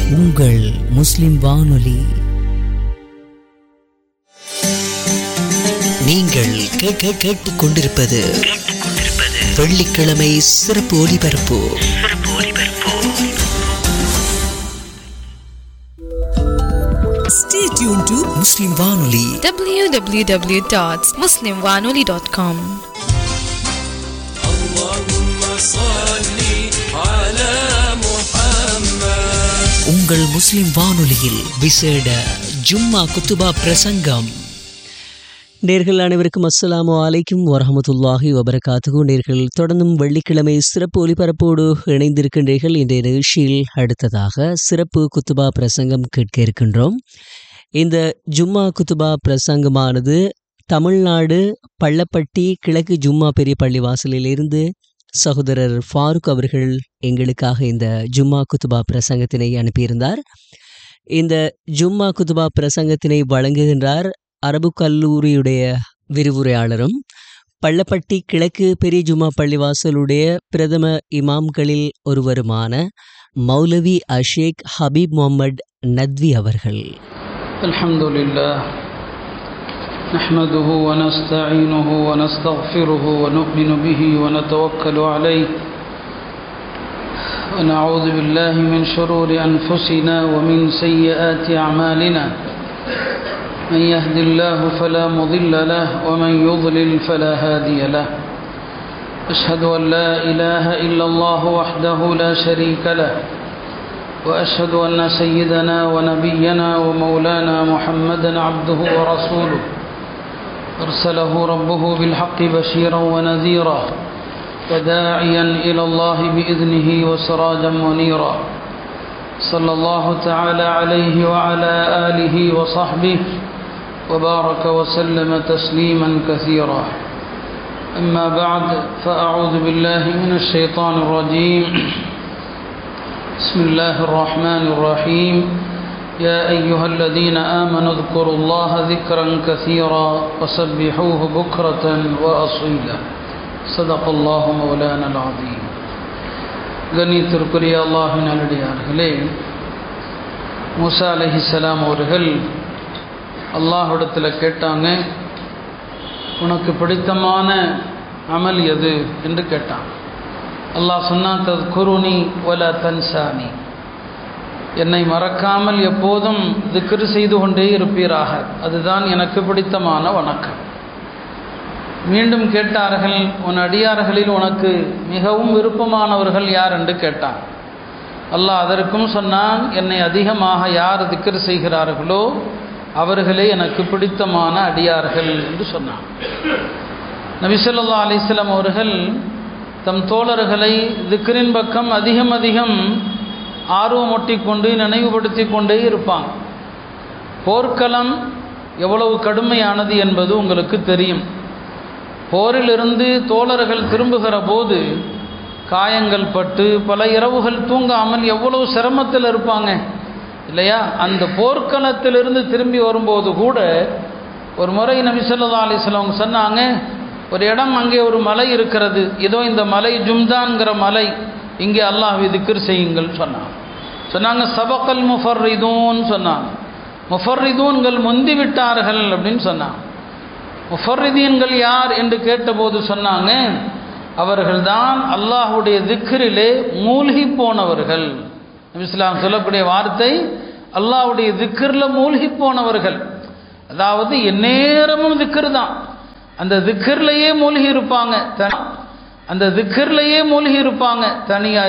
உங்கள் முஸ்லிம் வானொலி நீங்கள் கேட்க கேட்டுக் கொண்டிருப்பது வெள்ளிக்கிழமை சிறப்பு ஒலிபரப்பு Stay tuned to முஸ்லிம் வானொலி www.muslimwanoli.com உங்கள் முஸ்லிம் வானொலியில் விசேட ஜும்மா குத்துபா பிரசங்கம் நேர்கள் அனைவருக்கும் அஸ்ஸலாமு அலைக்கும் வரஹமத்துல்லாஹி வபரகாத்துகு நேர்கள் தொடர்ந்தும் வெள்ளிக்கிழமை சிறப்பு ஒலிபரப்போடு இணைந்திருக்கின்றீர்கள் இன்றைய நிகழ்ச்சியில் அடுத்ததாக சிறப்பு குத்துபா பிரசங்கம் கேட்க இருக்கின்றோம் இந்த ஜும்மா குத்துபா பிரசங்கமானது தமிழ்நாடு பள்ளப்பட்டி கிழக்கு ஜும்மா பெரிய பள்ளி வாசலிலிருந்து சகோதரர் ஃபாரூக் அவர்கள் எங்களுக்காக இந்த ஜும்மா குத்துபா பிரசங்கத்தினை அனுப்பியிருந்தார் இந்த ஜும்மா குத்துபா பிரசங்கத்தினை வழங்குகின்றார் அரபு கல்லூரியுடைய விரிவுரையாளரும் பள்ளப்பட்டி கிழக்கு பெரிய ஜும்மா பள்ளிவாசலுடைய பிரதம இமாம்களில் ஒருவருமான மௌலவி அஷேக் ஹபீப் முகமது நத்வி அவர்கள் الحمد لله نحمده ونستعينه ونستغفره ونؤمن به ونتوكل عليه ونعوذ بالله من شرور أنفسنا ومن سيئات أعمالنا من يهد الله فلا مضل له ومن يضلل فلا هادي له أشهد أن لا إله إلا الله وحده لا شريك له واشهد ان سيدنا ونبينا ومولانا محمدا عبده ورسوله ارسله ربه بالحق بشيرا ونذيرا وداعيا الى الله باذنه وسراجا منيرا صلى الله تعالى عليه وعلى اله وصحبه وبارك وسلم تسليما كثيرا اما بعد فاعوذ بالله من الشيطان الرجيم بسم الله الرحمن الرحيم يا أيها الذين آمنوا اذكروا الله ذكرا كثيرا وسبحوه بكرة وأصيلا صدق الله مولانا العظيم கண்ணியத்திற்குரிய அல்லாஹின் நல்லடியார்களே மூசா அலஹிசலாம் அவர்கள் அல்லாஹிடத்தில் கேட்டாங்க உனக்கு பிடித்தமான அமல் எது என்று கேட்டான் அல்லாஹ் சொன்னான் தத் குருணி வல தன்சானி என்னை மறக்காமல் எப்போதும் திக்ரு செய்து கொண்டே இருப்பீராக அதுதான் எனக்கு பிடித்தமான வணக்கம் மீண்டும் கேட்டார்கள் உன் அடியார்களில் உனக்கு மிகவும் விருப்பமானவர்கள் யார் என்று கேட்டான் அல்லாஹ் அதற்கும் சொன்னான் என்னை அதிகமாக யார் திக்ரு செய்கிறார்களோ அவர்களே எனக்கு பிடித்தமான அடியார்கள் என்று சொன்னான் நபிசல்லா அலிஸ்லாம் அவர்கள் தம் தோழர்களை திக்ரின் பக்கம் அதிகம் அதிகம் ஆர்வமூட்டி கொண்டு நினைவுபடுத்தி கொண்டே இருப்பாங்க போர்க்களம் எவ்வளவு கடுமையானது என்பது உங்களுக்கு தெரியும் போரிலிருந்து தோழர்கள் திரும்புகிற போது காயங்கள் பட்டு பல இரவுகள் தூங்காமல் எவ்வளவு சிரமத்தில் இருப்பாங்க இல்லையா அந்த போர்க்களத்திலிருந்து திரும்பி வரும்போது கூட ஒரு முறை நபிசல்லா அலிஸ்லாம் சொன்னாங்க ஒரு இடம் அங்கே ஒரு மலை இருக்கிறது இதோ இந்த மலை ஜும்தான்கிற மலை இங்கே அல்லாஹ் திக்ர் செய்யுங்கள் சொன்னாங்க சொன்னாங்க சபக்கல் முஃபர்ரிதூன் சொன்னாங்க முஃபர்ரிதூன்கள் முந்தி விட்டார்கள் அப்படின்னு சொன்னாங்க முஃபர்ரிதீன்கள் யார் என்று கேட்டபோது சொன்னாங்க அவர்கள்தான் அல்லாஹுடைய திக்ரிலே மூழ்கி போனவர்கள் இஸ்லாம் சொல்லக்கூடிய வார்த்தை அல்லாஹுடைய திக்ரில் மூழ்கி போனவர்கள் அதாவது எந்நேரமும் திக்ரு தான் அந்த திக்கர்லையே மூழ்கி இருப்பாங்க அந்த திக்கர்லையே மூழ்கி இருப்பாங்க தனியாக